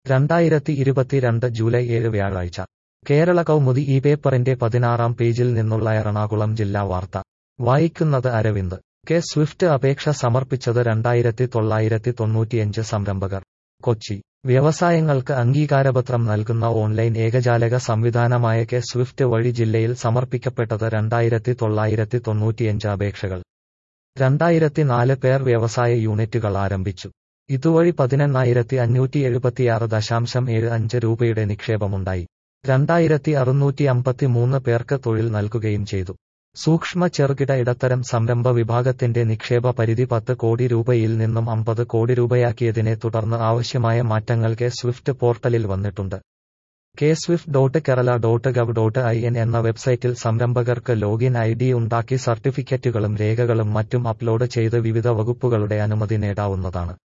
രണ്ടായിരത്തി ഇരുപത്തിരണ്ട് ജൂലൈ ഏഴ് വ്യാഴാഴ്ച കേരള കൗമുദി ഈ പേപ്പറിന്റെ പതിനാറാം പേജിൽ നിന്നുള്ള എറണാകുളം ജില്ലാ വാർത്ത വായിക്കുന്നത് അരവിന്ദ് കെ സ്വിഫ്റ്റ് അപേക്ഷ സമർപ്പിച്ചത് രണ്ടായിരത്തി തൊള്ളായിരത്തി തൊണ്ണൂറ്റിയഞ്ച് സംരംഭകർ കൊച്ചി വ്യവസായങ്ങൾക്ക് അംഗീകാരപത്രം നൽകുന്ന ഓൺലൈൻ ഏകജാലക സംവിധാനമായ കെ സ്വിഫ്റ്റ് വഴി ജില്ലയിൽ സമർപ്പിക്കപ്പെട്ടത് രണ്ടായിരത്തി തൊള്ളായിരത്തി തൊണ്ണൂറ്റിയഞ്ച് അപേക്ഷകൾ രണ്ടായിരത്തി നാല് പേർ വ്യവസായ യൂണിറ്റുകൾ ആരംഭിച്ചു ഇതുവഴി പതിനെണ്ണായിരത്തി അഞ്ഞൂറ്റി എഴുപത്തിയാറ് ദശാംശം ഏഴ് അഞ്ച് രൂപയുടെ നിക്ഷേപമുണ്ടായി രണ്ടായിരത്തി അറുന്നൂറ്റി അമ്പത്തിമൂന്ന് പേർക്ക് തൊഴിൽ നൽകുകയും ചെയ്തു സൂക്ഷ്മ ചെറുകിട ഇടത്തരം സംരംഭ വിഭാഗത്തിന്റെ നിക്ഷേപ പരിധി പത്ത് കോടി രൂപയിൽ നിന്നും അമ്പത് കോടി രൂപയാക്കിയതിനെ തുടർന്ന് ആവശ്യമായ മാറ്റങ്ങൾ കെ സ്വിഫ്റ്റ് പോർട്ടലിൽ വന്നിട്ടുണ്ട് K swift dot Kerala dot gov dot I N എന്ന വെബ്സൈറ്റിൽ സംരംഭകർക്ക് ലോഗിൻ ഐ ഡി ഉണ്ടാക്കി സർട്ടിഫിക്കറ്റുകളും രേഖകളും മറ്റും അപ്ലോഡ് ചെയ്ത് വിവിധ വകുപ്പുകളുടെ അനുമതി നേടാവുന്നതാണ്